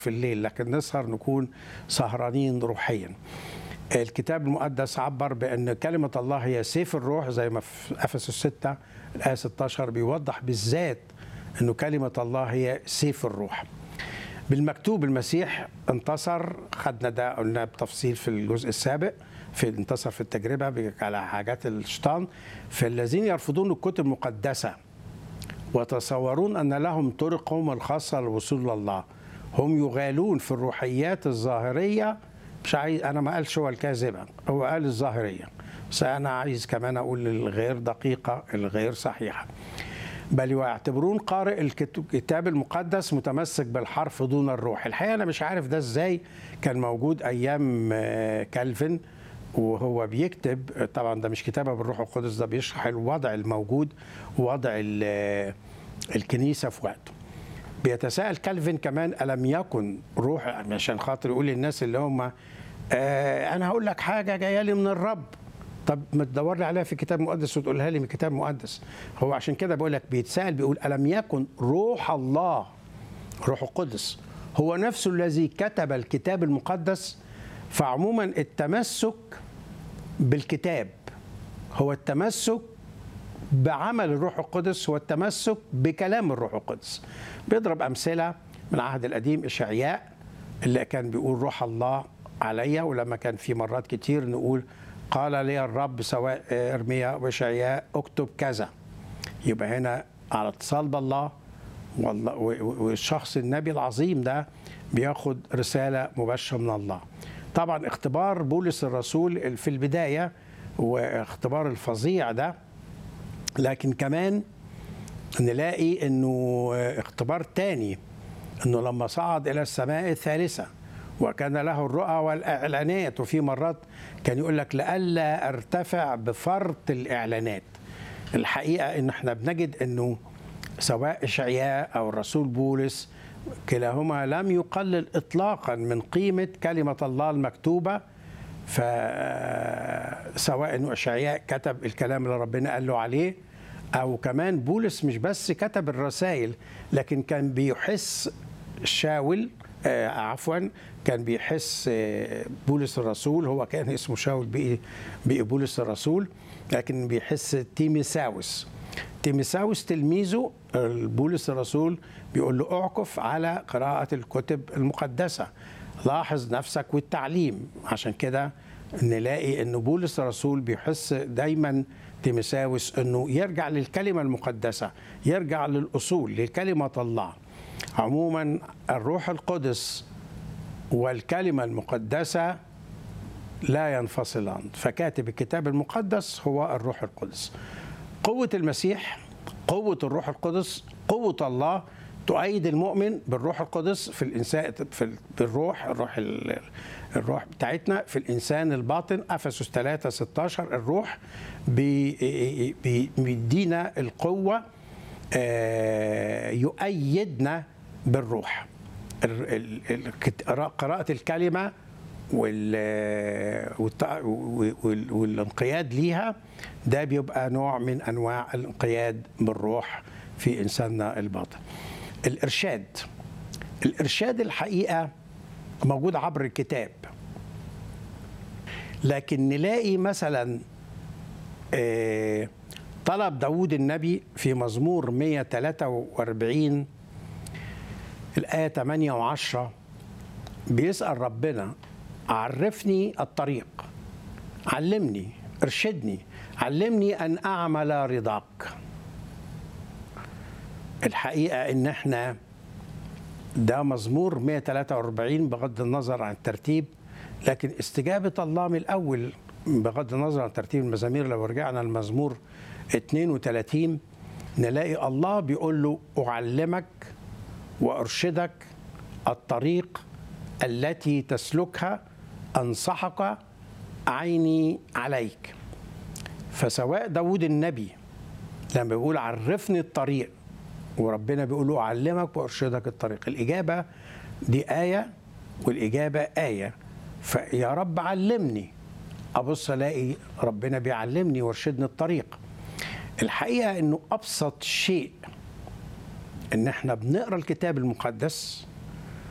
في الليل لكن نسهر نكون سهرانين روحيا الكتاب المقدس عبر بأن كلمة الله هي سيف الروح زي ما في أفسس 6 الآية 16 بيوضح بالذات أنه كلمة الله هي سيف الروح بالمكتوب المسيح انتصر خدنا ده قلنا بتفصيل في الجزء السابق في انتصر في التجربة على حاجات الشيطان فالذين يرفضون الكتب المقدسة وتصورون أن لهم طرقهم الخاصة للوصول لله هم يغالون في الروحيات الظاهرية مش عايز أنا ما قالش هو الكاذبة هو قال الظاهرية بس أنا عايز كمان أقول الغير دقيقة الغير صحيحة بل يعتبرون قارئ الكتاب المقدس متمسك بالحرف دون الروح الحقيقة أنا مش عارف ده إزاي كان موجود أيام كالفن وهو بيكتب طبعا ده مش كتابة بالروح القدس ده بيشرح الوضع الموجود ووضع الكنيسة في وقته بيتساءل كالفين كمان ألم يكن روح عشان خاطر يقول للناس اللي هم آه أنا هقول لك حاجة جاية لي من الرب طب ما تدور لي عليها في كتاب مقدس وتقولها لي من كتاب مقدس هو عشان كده بقول لك بيتساءل بيقول ألم يكن روح الله روح القدس هو نفسه الذي كتب الكتاب المقدس فعموما التمسك بالكتاب هو التمسك بعمل الروح القدس هو التمسك بكلام الروح القدس بيضرب أمثلة من العهد القديم إشعياء اللي كان بيقول روح الله عليا ولما كان في مرات كتير نقول قال لي الرب سواء ارميا وإشعياء اكتب كذا يبقى هنا على اتصال بالله والشخص النبي العظيم ده بياخد رسالة مباشرة من الله طبعا اختبار بولس الرسول في البداية واختبار الفظيع ده لكن كمان نلاقي انه اختبار تاني انه لما صعد الى السماء الثالثه وكان له الرؤى والاعلانات وفي مرات كان يقول لك لئلا ارتفع بفرط الاعلانات الحقيقه ان احنا بنجد انه سواء اشعياء او الرسول بولس كلاهما لم يقلل اطلاقا من قيمه كلمه الله المكتوبه فسواء انه اشعياء كتب الكلام اللي ربنا قال له عليه او كمان بولس مش بس كتب الرسائل لكن كان بيحس شاول آه عفوا كان بيحس آه بولس الرسول هو كان اسمه شاول بقي, بقي بولس الرسول لكن بيحس تيميساوس تيميساوس تلميذه بولس الرسول بيقول له اعكف على قراءة الكتب المقدسة لاحظ نفسك والتعليم عشان كده نلاقي ان بولس الرسول بيحس دايما تيمساوس انه يرجع للكلمه المقدسه يرجع للاصول لكلمه الله عموما الروح القدس والكلمه المقدسه لا ينفصلان فكاتب الكتاب المقدس هو الروح القدس قوه المسيح قوه الروح القدس قوه الله تؤيد المؤمن بالروح القدس في الانسان في الروح الروح الروح بتاعتنا في الانسان الباطن افسس 3 16 الروح بيدينا القوه يؤيدنا بالروح قراءه الكلمه والانقياد ليها ده بيبقى نوع من انواع الانقياد بالروح في انساننا الباطن الارشاد الارشاد الحقيقه موجود عبر الكتاب لكن نلاقي مثلا طلب داود النبي في مزمور 143 الآية 8 و10 بيسأل ربنا عرفني الطريق علمني ارشدني علمني أن أعمل رضاك الحقيقة إن احنا ده مزمور 143 بغض النظر عن الترتيب لكن استجابة الله من الأول بغض النظر عن ترتيب المزامير لو رجعنا المزمور 32 نلاقي الله بيقول له أعلمك وأرشدك الطريق التي تسلكها أنصحك عيني عليك فسواء داود النبي لما بيقول عرفني الطريق وربنا بيقول له أعلمك وأرشدك الطريق الإجابة دي آية والإجابة آية فيا رب علمني أبص ألاقي ربنا بيعلمني ويرشدني الطريق الحقيقة أنه أبسط شيء ان احنا بنقرا الكتاب المقدس